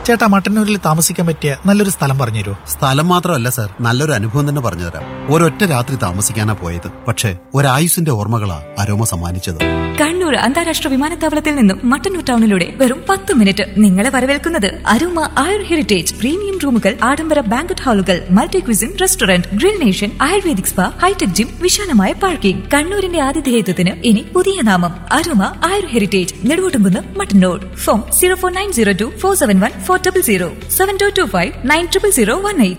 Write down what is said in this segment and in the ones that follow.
ചേട്ടാ മട്ടന്നൂരിൽ താമസിക്കാൻ പറ്റിയ നല്ലൊരു സ്ഥലം പറഞ്ഞു തരുമോ സ്ഥലം മാത്രമല്ല സർ നല്ലൊരു അനുഭവം തന്നെ പറഞ്ഞുതരാം ഒരൊറ്റ രാത്രി താമസിക്കാനാ പോയത് പക്ഷേ ഒരായുസിന്റെ ഓർമ്മകളാ അരോമ സമ്മാനിച്ചത് കണ്ണൂർ അന്താരാഷ്ട്ര വിമാനത്താവളത്തിൽ നിന്നും മട്ടന്നൂർ ടൗണിലൂടെ വെറും പത്ത് മിനിറ്റ് നിങ്ങളെ വരവേൽക്കുന്നത് അരുമ ആയുർ ഹെറിറ്റേജ് പ്രീമിയം റൂമുകൾ ആഡംബര ബാങ്കറ്റ് ഹാളുകൾ multi cuisine restaurant grill nation ayurvedic spa hitech gym വിശാലമായ പാർക്കിംഗ് കണ്ണൂരിന്റെ ആതിഥേയത്വത്തിന് ഇനി പുതിയ നാമം Aruma Ayur heritage Neduvottumkunnu Mattannur phone zero four nine zero two four seven one four double zero seven two two five nine triple zero one eight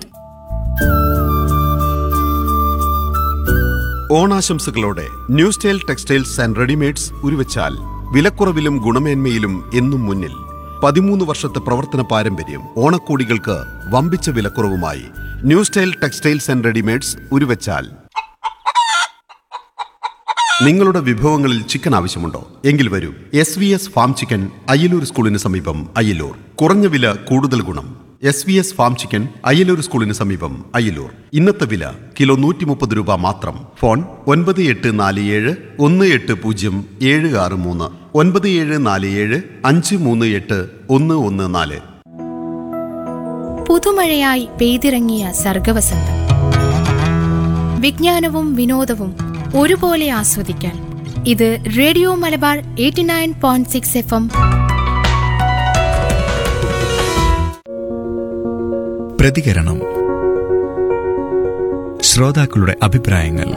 ഓണാശംസകളോടെ new style textiles and readymades Uruvachal വിലക്കുറവിലും ഗുണമേന്മയിലും എന്നും മുന്നിൽ പതിമൂന്ന് വർഷത്തെ പ്രവർത്തന പാരമ്പര്യം ഓണക്കോടികൾക്ക് വമ്പിച്ച വിലക്കുറവുമായി new style textiles and readymades Uruvachal നിങ്ങളുടെ വിഭവങ്ങളിൽ ചിക്കൻ ആവശ്യമുണ്ടോ എങ്കിൽ വരൂ S V S farm chicken Ayyalur സ്കൂളിന് സമീപം അയ്യലൂർ കുറഞ്ഞ വില കൂടുതൽ ഗുണം S V S farm chicken Ayyalur സ്കൂളിന് സമീപം അയ്യലൂർ ഇന്നത്തെ വില കിലോ നൂറ്റി മുപ്പത് രൂപ മാത്രം ഫോൺ ഒൻപത് എട്ട് നാല് ഏഴ് ഒന്ന് എട്ട് പൂജ്യം ഏഴ് ആറ് മൂന്ന് ഒൻപത് ഏഴ് നാല് ഏഴ് അഞ്ച് മൂന്ന് എട്ട് ഒന്ന് ഒന്ന് നാല് പുതുമഴയായി പെയ്തിറങ്ങിയ സർഗവസന്തം വിജ്ഞാനവും വിനോദവും ഒരുപോലെ ആസ്വദിക്കാൻ ഇത് radio Malabar eighty nine point six F M പ്രതികരണം ശ്രോതാക്കളുടെ അഭിപ്രായങ്ങൾ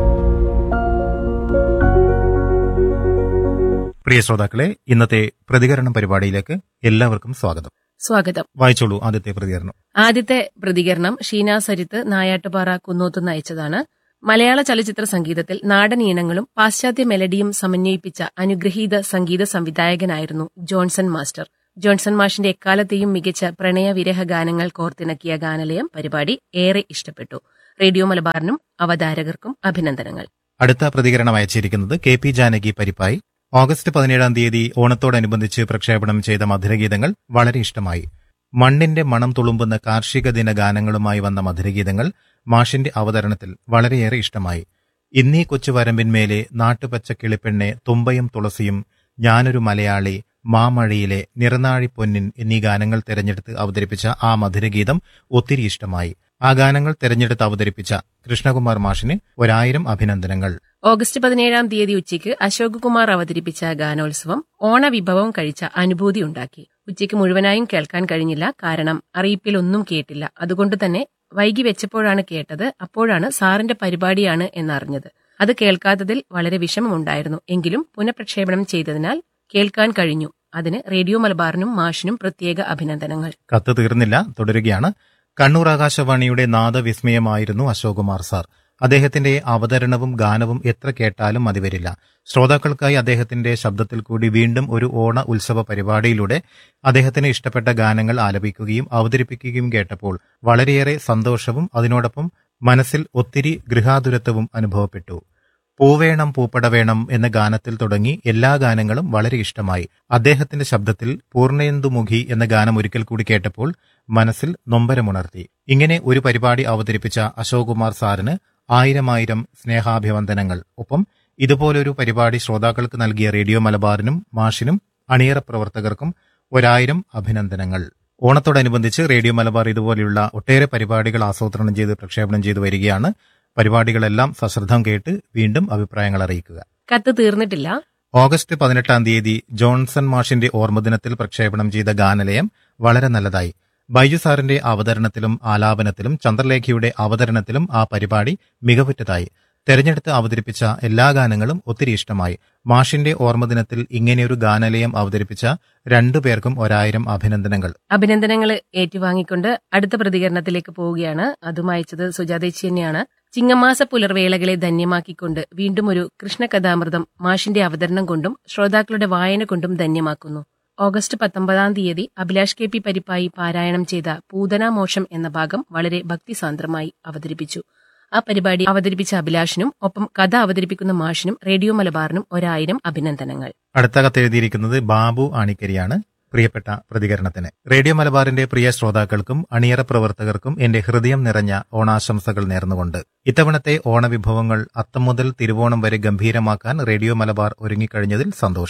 പ്രിയ ശ്രോതാക്കളെ ഇന്നത്തെ പ്രതികരണം പരിപാടിയിലേക്ക് എല്ലാവർക്കും സ്വാഗതം സ്വാഗതം വായിച്ചോളൂ ആദ്യത്തെ പ്രതികരണം ആദ്യത്തെ പ്രതികരണം ഷീന സരിത്ത് നായാട്ടുപാറ കുന്നോത്തുനിന്ന് അയച്ചതാണ് മലയാള ചലച്ചിത്ര സംഗീതത്തിൽ നാടൻ ഈണങ്ങളും പാശ്ചാത്യ മെലഡിയും സമന്വയിപ്പിച്ച അനുഗ്രഹീത സംഗീത സംവിധായകനായിരുന്നു ജോൺസൺ മാസ്റ്റർ ജോൺസൺ മാഷിന്റെ എക്കാലത്തെയും മികച്ച പ്രണയവിരഹ ഗാനങ്ങൾ കോർത്തിണക്കിയ ഗാനലയം പരിപാടി ഏറെ ഇഷ്ടപ്പെട്ടു റേഡിയോ മലബാറിനും അവതാരകർക്കും അഭിനന്ദനങ്ങൾ അടുത്ത പ്രതികരണം അയച്ചിരിക്കുന്നത് K P Janaki Parippayi August പതിനേഴാം തീയതി ഓണത്തോടനുബന്ധിച്ച് പ്രക്ഷേപണം ചെയ്ത മധുരഗീതങ്ങൾ വളരെ ഇഷ്ടമായി മണ്ണിന്റെ മണം തുളുമ്പുന്ന കാർഷിക ദിന ഗാനങ്ങളുമായി വന്ന മധുരഗീതങ്ങൾ മാഷിന്റെ അവതരണത്തിൽ വളരെയേറെ ഇഷ്ടമായി ഇന്നീ കൊച്ചു വരമ്പിന്മേലെ നാട്ടുപച്ച കിളിപ്പെണ്ണെ തുമ്പയും തുളസിയും ഞാനൊരു മലയാളി മാമഴയിലെ നിറനാഴി പൊന്നിൻ എന്നീ ഗാനങ്ങൾ തിരഞ്ഞെടുത്ത് അവതരിപ്പിച്ച ആ മധുരഗീതം ഒത്തിരി ഇഷ്ടമായി ആ ഗാനങ്ങൾ തിരഞ്ഞെടുത്ത് അവതരിപ്പിച്ച കൃഷ്ണകുമാർ മാഷിന് ഒരായിരം അഭിനന്ദനങ്ങൾ ഓഗസ്റ്റ് പതിനേഴാം തീയതി ഉച്ചയ്ക്ക് അശോക് കുമാർ അവതരിപ്പിച്ച ഗാനോത്സവം ഓണവിഭവം കഴിച്ച അനുഭൂതി ഉണ്ടാക്കി ഉച്ചയ്ക്ക് മുഴുവനായും കേൾക്കാൻ കഴിഞ്ഞില്ല കാരണം അറിയിപ്പിലൊന്നും കേട്ടില്ല അതുകൊണ്ട് തന്നെ വൈകി വെച്ചപ്പോഴാണ് കേട്ടത് അപ്പോഴാണ് സാറിന്റെ പരിപാടിയാണ് എന്നറിഞ്ഞത് അത് കേൾക്കാത്തതിൽ വളരെ വിഷമമുണ്ടായിരുന്നു എങ്കിലും പുനഃപ്രക്ഷേപണം ചെയ്തതിനാൽ കേൾക്കാൻ കഴിഞ്ഞു അതിന് റേഡിയോ മലബാറിനും മാഷിനും പ്രത്യേക അഭിനന്ദനങ്ങൾ കത്ത് തീർന്നില്ല തുടരുകയാണ് കണ്ണൂർ ആകാശവാണിയുടെ നാദവിസ്മയമായിരുന്നു അശോകുമാർ സാർ അദ്ദേഹത്തിന്റെ അവതരണവും ഗാനവും എത്ര കേട്ടാലും മതിവരില്ല ശ്രോതാക്കൾക്കായി അദ്ദേഹത്തിന്റെ ശബ്ദത്തിൽ കൂടി വീണ്ടും ഒരു ഓണ ഉത്സവ പരിപാടിയിലൂടെ അദ്ദേഹത്തിന് ഇഷ്ടപ്പെട്ട ഗാനങ്ങൾ ആലപിക്കുകയും അവതരിപ്പിക്കുകയും കേട്ടപ്പോൾ വളരെയേറെ സന്തോഷവും അതിനോടൊപ്പം മനസ്സിൽ ഒത്തിരി ഗൃഹാതുരത്വവും അനുഭവപ്പെട്ടു പൂവേണം പൂപ്പട വേണം എന്ന ഗാനത്തിൽ തുടങ്ങി എല്ലാ ഗാനങ്ങളും വളരെ ഇഷ്ടമായി അദ്ദേഹത്തിന്റെ ശബ്ദത്തിൽ പൂർണ്ണേന്ദുമുഖി എന്ന ഗാനം ഒരിക്കൽ കൂടി കേട്ടപ്പോൾ മനസ്സിൽ നൊമ്പരമുണർത്തി ഇങ്ങനെ ഒരു പരിപാടി അവതരിപ്പിച്ച അശോക് കുമാർ സാറിന് ആയിരമായിരം സ്നേഹാഭിവന്ദനങ്ങൾ ഒപ്പം ഇതുപോലൊരു പരിപാടി ശ്രോതാക്കൾക്ക് നൽകിയ റേഡിയോ മലബാറിനും മാഷിനും അണിയറ പ്രവർത്തകർക്കും ഒരായിരം അഭിനന്ദനങ്ങൾ ഓണത്തോടനുബന്ധിച്ച് റേഡിയോ മലബാർ ഇതുപോലെയുള്ള ഒട്ടേറെ പരിപാടികൾ ആസൂത്രണം ചെയ്ത് പ്രക്ഷേപണം ചെയ്തു വരികയാണ് പരിപാടികളെല്ലാം സശ്രദ്ധം കേട്ട് വീണ്ടും അഭിപ്രായങ്ങൾ അറിയിക്കുക കത്ത് തീർന്നിട്ടില്ല ഓഗസ്റ്റ് പതിനെട്ടാം തീയതി ജോൺസൺ മാഷിന്റെ ഓർമ്മദിനത്തിൽ പ്രക്ഷേപണം ചെയ്ത ഗാനലയം വളരെ നല്ലതായി ബൈജു സാറിന്റെ അവതരണത്തിലും ആലാപനത്തിലും ചന്ദ്രലേഖയുടെ അവതരണത്തിലും ആ പരിപാടി മികവുറ്റതായി തെരഞ്ഞെടുത്ത് അവതരിപ്പിച്ച എല്ലാ ഗാനങ്ങളും ഒത്തിരി ഇഷ്ടമായി മാഷിന്റെ ഓർമ്മദിനത്തിൽ ഇങ്ങനെയൊരു ഗാനലയം അവതരിപ്പിച്ച രണ്ടു പേർക്കും ഒരായിരം അഭിനന്ദനങ്ങൾ അഭിനന്ദനങ്ങൾ ഏറ്റുവാങ്ങിക്കൊണ്ട് അടുത്ത പ്രതികരണത്തിലേക്ക് പോവുകയാണ് അതും അയച്ചത് സുജാതേച്ചി തന്നെയാണ് ചിങ്ങമാസ പുലർവേളകളെ ധന്യമാക്കിക്കൊണ്ട് വീണ്ടും ഒരു കൃഷ്ണകഥാമൃതം മാഷിന്റെ അവതരണം കൊണ്ടും ശ്രോതാക്കളുടെ വായന കൊണ്ടും ധന്യമാക്കുന്നു ഓഗസ്റ്റ് പത്തൊമ്പതാം തീയതി അഭിലാഷ് കെ പി പരിപ്പായി പാരായണം ചെയ്ത പൂതനാമോഷം എന്ന ഭാഗം വളരെ ഭക്തിസാന്ദ്രമായി അവതരിപ്പിച്ചു ആ പരിപാടി അവതരിപ്പിച്ച അഭിലാഷിനും ഒപ്പം കഥ അവതരിപ്പിക്കുന്ന മാഷിനും റേഡിയോ മലബാറിനും ഒരായിരം അഭിനന്ദനങ്ങൾ അടുത്ത കത്തെഴുതിയിരിക്കുന്നത് ബാബു ആണിക്കരിയാണ് പ്രിയപ്പെട്ട പ്രതികരണത്തിന് റേഡിയോ മലബാറിന്റെ പ്രിയ ശ്രോതാക്കൾക്കും അണിയറ പ്രവർത്തകർക്കും എന്റെ ഹൃദയം നിറഞ്ഞ ഓണാശംസകൾ നേർന്നുകൊണ്ട് ഇത്തവണത്തെ ഓണവിഭവങ്ങൾ അത്തം മുതൽ തിരുവോണം വരെ ഗംഭീരമാക്കാൻ റേഡിയോ മലബാർ ഒരുങ്ങിക്കഴിഞ്ഞതിൽ സന്തോഷം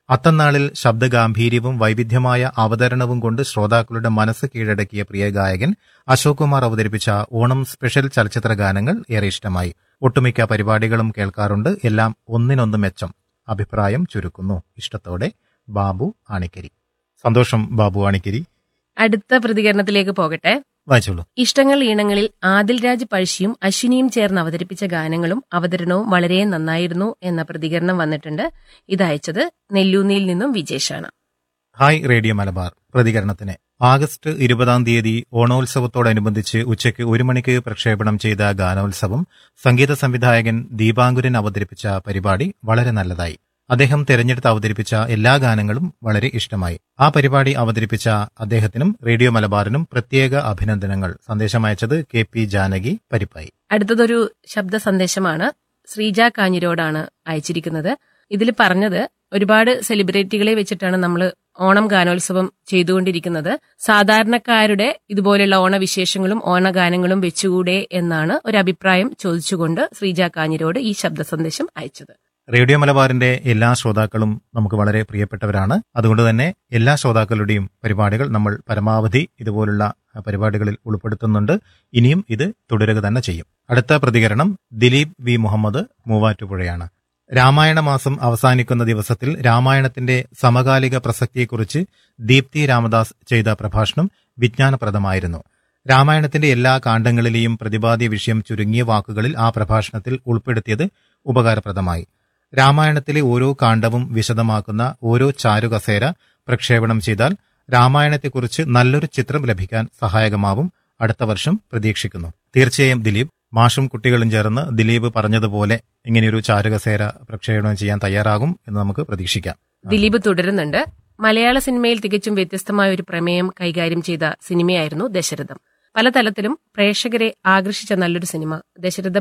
അത്തന്നാളിൽ ശബ്ദഗാംഭീര്യവും വൈവിധ്യമായ അവതരണവും കൊണ്ട് ശ്രോതാക്കളുടെ മനസ്സ് കീഴടക്കിയ പ്രിയ ഗായകൻ അശോക് കുമാർ അവതരിപ്പിച്ച ഓണം സ്പെഷ്യൽ ചലച്ചിത്ര ഗാനങ്ങൾ ഏറെ ഇഷ്ടമായി ഒട്ടുമിക്ക പരിപാടികളും കേൾക്കാറുണ്ട് എല്ലാം ഒന്നിനൊന്ന് മെച്ചം അഭിപ്രായം ചുരുക്കുന്നു ഇഷ്ടത്തോടെ ബാബു ആണിക്കരി സന്തോഷം ബാബു ആണിക്കരി അടുത്ത പ്രതികരണത്തിലേക്ക് പോകട്ടെ വായിച്ചോളൂ ഇഷ്ടങ്ങൾ ഈണങ്ങളിൽ ആദിൽ രാജ് പഴശ്ശിയും അശ്വിനിയും ചേർന്ന് അവതരിപ്പിച്ച ഗാനങ്ങളും അവതരണവും വളരെ നന്നായിരുന്നു എന്ന പ്രതികരണം വന്നിട്ടുണ്ട് ഇത് അയച്ചത് നെല്ലൂന്നിയിൽ നിന്നും വിജേഷാണ് ഹായ് റേഡിയോ മലബാർ പ്രതികരണത്തിന് ആഗസ്റ്റ് ഇരുപതാം തീയതി ഓണോത്സവത്തോടനുബന്ധിച്ച് ഉച്ചയ്ക്ക് ഒരു മണിക്ക് പ്രക്ഷേപണം ചെയ്ത ഗാനോത്സവം സംഗീത സംവിധായകൻ ദീപാങ്കുരൻ അവതരിപ്പിച്ച പരിപാടി വളരെ നല്ലതായി അദ്ദേഹം തെരഞ്ഞെടുത്ത് അവതരിപ്പിച്ച എല്ലാ ഗാനങ്ങളും വളരെ ഇഷ്ടമായി ആ പരിപാടി അവതരിപ്പിച്ച അദ്ദേഹത്തിനും റേഡിയോ മലബാറിനും പ്രത്യേക അഭിനന്ദനങ്ങൾ സന്ദേശമയച്ചത് കെ പി ജാനകി പരിപ്പായി അടുത്തതൊരു ശബ്ദ സന്ദേശമാണ് ശ്രീജ കാഞ്ഞിരോടാണ് അയച്ചിരിക്കുന്നത് ഇതിൽ പറഞ്ഞത് ഒരുപാട് സെലിബ്രിറ്റികളെ വെച്ചിട്ടാണ് നമ്മൾ ഓണം ഗാനോത്സവം ചെയ്തുകൊണ്ടിരിക്കുന്നത് സാധാരണക്കാരുടെ ഇതുപോലെയുള്ള ഓണവിശേഷങ്ങളും ഓണഗാനങ്ങളും വെച്ചുകൂടെ എന്നാണ് ഒരു അഭിപ്രായം ചോദിച്ചുകൊണ്ട് ശ്രീജ കാഞ്ഞിരോട് ഈ ശബ്ദ സന്ദേശം അയച്ചത് റേഡിയോ മലബാറിന്റെ എല്ലാ ശ്രോതാക്കളും നമുക്ക് വളരെ പ്രിയപ്പെട്ടവരാണ് അതുകൊണ്ട് തന്നെ എല്ലാ ശ്രോതാക്കളുടെയും പരിപാടികൾ നമ്മൾ പരമാവധി ഇതുപോലുള്ള പരിപാടികളിൽ ഉൾപ്പെടുത്തുന്നുണ്ട് ഇനിയും ഇത് തുടരുക തന്നെ ചെയ്യും അടുത്ത പ്രതികരണം ദിലീപ് വി മുഹമ്മദ് മൂവാറ്റുപുഴയാണ് രാമായണ മാസം അവസാനിക്കുന്ന ദിവസത്തിൽ രാമായണത്തിന്റെ സമകാലിക പ്രസക്തിയെക്കുറിച്ച് ദീപ്തി രാമദാസ് ചെയ്ത പ്രഭാഷണം വിജ്ഞാനപ്രദമായിരുന്നു രാമായണത്തിന്റെ എല്ലാ കാണ്ഡങ്ങളിലെയും പ്രതിപാദ്യ വിഷയം ചുരുങ്ങിയ വാക്കുകളിൽ ആ പ്രഭാഷണത്തിൽ ഉൾപ്പെടുത്തിയത് ഉപകാരപ്രദമായി രാമായണത്തിലെ ഓരോ കാണ്ഡവും വിശദമാക്കുന്ന ഓരോ ചാരുകസേര പ്രക്ഷേപണം ചെയ്താൽ രാമായണത്തെക്കുറിച്ച് നല്ലൊരു ചിത്രം ലഭിക്കാൻ സഹായകമാവും അടുത്ത വർഷം പ്രതീക്ഷിക്കുന്നു തീർച്ചയായും ദിലീപ് മാഷും കുട്ടികളും ചേർന്ന് ദിലീപ് പറഞ്ഞതുപോലെ ഇങ്ങനെയൊരു ചാരുകസേര പ്രക്ഷേപണം ചെയ്യാൻ തയ്യാറാകും എന്ന് നമുക്ക് പ്രതീക്ഷിക്കാം ദിലീപ് തുടരുന്നുണ്ട് മലയാള സിനിമയിൽ തികച്ചും വ്യത്യസ്തമായ ഒരു പ്രമേയം കൈകാര്യം ചെയ്ത സിനിമയായിരുന്നു ദശരഥം പല തലത്തിലും പ്രേക്ഷകരെ ആകർഷിച്ച നല്ലൊരു സിനിമ ദശരഥം